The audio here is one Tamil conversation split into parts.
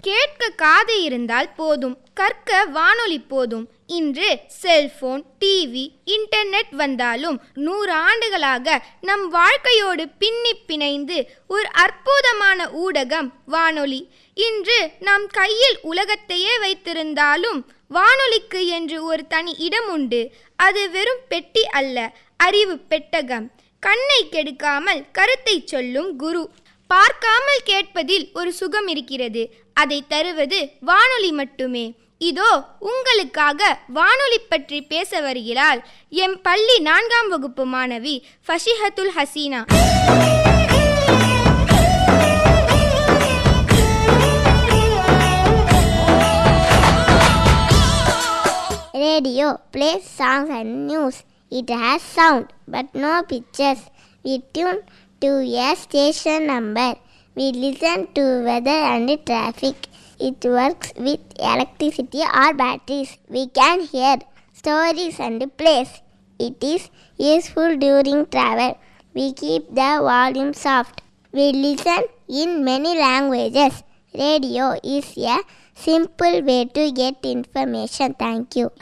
கேட்க காது இருந்தால் போதும் கற்க வானொலி போதும் இன்று செல்போன் டிவி இன்டர்நெட் வந்தாலும் நூறு ஆண்டுகளாக நம் வாழ்க்கையோடு பின்னி பிணைந்து ஒரு அற்புதமான ஊடகம் வானொலி இன்று நாம் கையில் உலகத்தையே வைத்திருந்தாலும் வானொலிக்கு என்று ஒரு தனி இடம் உண்டு அது வெறும் பெட்டி அல்ல அறிவு பெட்டகம் கண்ணை கெடுக்காமல் கருத்தை சொல்லும் குரு பார்க்காமல் கேட்பதில் ஒரு சுகம் இருக்கிறது அதை தருவது வானொலி மட்டுமே இதோ உங்களுக்காக வானொலி பற்றி பேச வருகிறாள் எம் பள்ளி நான்காம் வகுப்பு மாணவி ஃபஷிஹத்துல் Hasina Radio plays songs and news. It has sound but no pictures. We tune to a station number. We listen to weather and traffic. It works with electricity or batteries. We can hear stories and plays. It is useful during travel. We keep the volume soft. We listen in many languages. Radio is a simple way to get information. Thank you.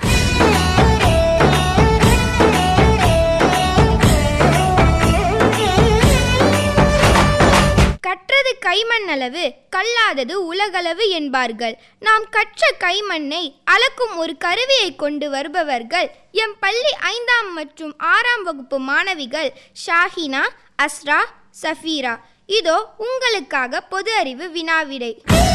கற்றது கைமண்ணளவு கல்லாதது உலகளவு என்பார்கள் நாம் கற்ற கைமண்ணை அளக்கும் ஒரு கருவியை கொண்டு வருபவர்கள் எம் பள்ளி ஐந்தாம் மற்றும் ஆறாம் வகுப்பு மாணவிகள் ஷாஹினா அஸ்ரா சஃபீரா இதோ உங்களுக்காக பொது அறிவு வினாவிடை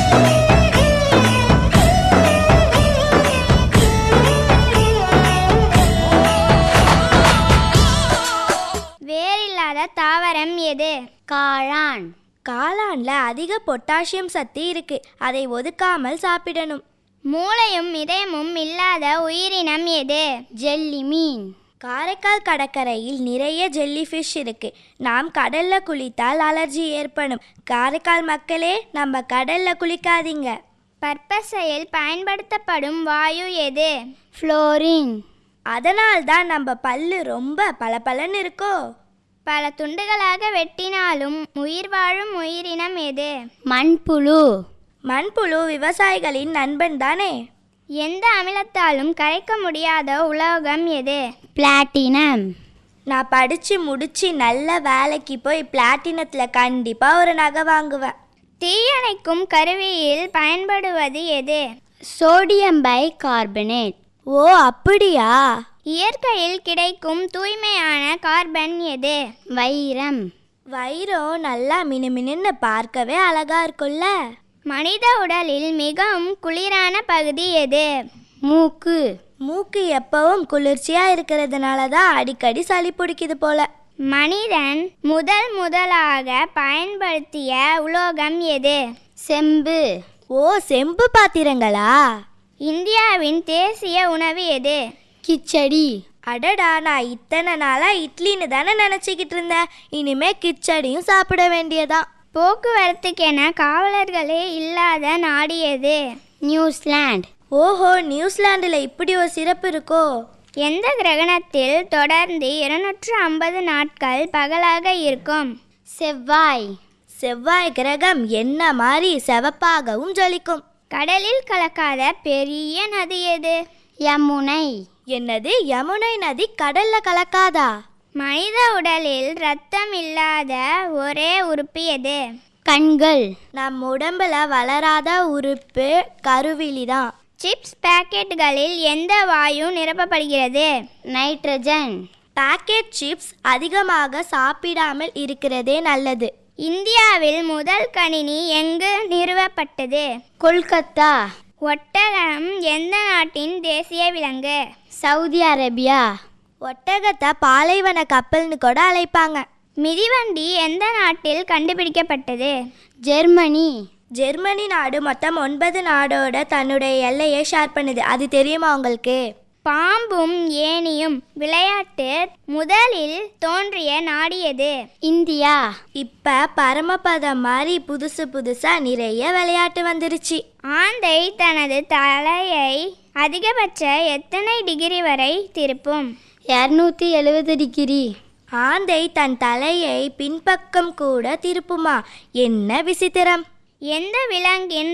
வேரில்லாத தாவரம் எது காளான் காளான்ல அதிக பொட்டாசியம் சத்து இருக்கு அதை ஒதுக்காமல் சாப்பிடணும் மூளையும் இதயமும் இல்லாத உயிரினம் எது ஜெல்லி மீன் காரைக்கால் கடற்கரையில் நிறைய ஜெல்லி ஃபிஷ் இருக்கு நாம் கடல்ல குளித்தால் அலர்ஜி ஏற்படும் காரைக்கால் மக்களே நம்ம கடல்ல குளிக்காதீங்க பற்பசையில் பயன்படுத்தப்படும் வாயு எது ஃப்ளோரின் அதனால் தான் நம்ம பல்லு ரொம்ப பளபளன்னு இருக்கோ பல துண்டுகளாக வெட்டினாலும் உயிர் வாழும் உயிரினம் எது மண்புழு மண்புழு விவசாயிகளின் நண்பன் தானே எந்த அமிலத்தாலும் கரைக்க முடியாத உலோகம் எது பிளாட்டினம் நான் படிச்சு முடிச்சு நல்ல வேலைக்கு போய் பிளாட்டினத்தில் கண்டிப்பாக ஒரு நகை வாங்குவேன் தீயணைக்கும் கருவியில் பயன்படுவது எது சோடியம் பை கார்பனேட் ஓ அப்படியா இயற்கையில் கிடைக்கும் தூய்மையான கார்பன் எது வைரம் வைரம் நல்லா மினுமினுன்னு பார்க்கவே அழகா இருக்கும்ல மனித உடலில் மிகவும் குளிரான பகுதி எது மூக்கு மூக்கு எப்பவும் குளிர்ச்சியா இருக்கிறதுனால தான் அடிக்கடி சளி பிடிக்குது போல மனிதன் முதல் முதலாக பயன்படுத்திய உலோகம் எது செம்பு ஓ செம்பு பாத்திரங்களா இந்தியாவின் தேசிய உணவு எது கிச்சடி அடடா நான் இத்தனை நாளா இட்லின்னு தானே நினச்சிக்கிட்டு இருந்தேன் இனிமே கிச்சடியும் சாப்பிட வேண்டியதான் போக்குவரத்துக்கென காவலர்களே இல்லாத நாடு எது நியூசிலாந்து ஓஹோ நியூசிலாண்டில் இப்படி ஒரு சிறப்பு இருக்கோ எந்த கிரகணத்தில் தொடர்ந்து இருநூற்று ஐம்பது நாட்கள் பகலாக இருக்கும் செவ்வாய் செவ்வாய் கிரகம் என்ன மாதிரி செவப்பாகவும் ஜொலிக்கும் கடலில் கலக்காத பெரிய நதி எது யமுனை என்னது யமுனை நதி கடல்ல கலக்காதா மனித உடலில் ரத்தம் இல்லாத ஒரே உறுப்பு எது கண்கள் நம் உடம்புல வளராத உறுப்பு கருவிழி தான் சிப்ஸ் பாக்கெட்டுகளில் எந்த வாயு நிரப்பப்படுகிறது நைட்ரஜன் பாக்கெட் சிப்ஸ் அதிகமாக சாப்பிடாமல் இருக்கிறதே நல்லது இந்தியாவில் முதல் கணினி எங்கு நிறுவப்பட்டது கொல்கத்தா ஒட்டகம் எந்த நாட்டின் தேசிய விலங்கு சவுதி அரேபியா ஒட்டகத்தை பாலைவன கப்பல்னு கூட அழைப்பாங்க மிதிவண்டி எந்த நாட்டில் கண்டுபிடிக்கப்பட்டது ஜெர்மனி ஜெர்மனி நாடு மொத்தம் ஒன்பது நாடோட தன்னுடைய எல்லையை ஷேர் பண்ணுது அது தெரியுமா உங்களுக்கு பாம்பும் ஏனியும் விளையாட்டு முதலில் தோன்றிய நாடு எது இந்தியா இப்ப பரமபதம் மாதிரி புதுசு புதுசா நிறைய விளையாட்டு வந்துருச்சு ஆந்தை தனது தலையை அதிகபட்ச எத்தனை டிகிரி வரை திருப்பும் இரநூத்தி எழுபது டிகிரி ஆந்தை தன் தலையை பின்பக்கம் கூட திருப்புமா என்ன விசித்திரம் எந்த விலங்கின்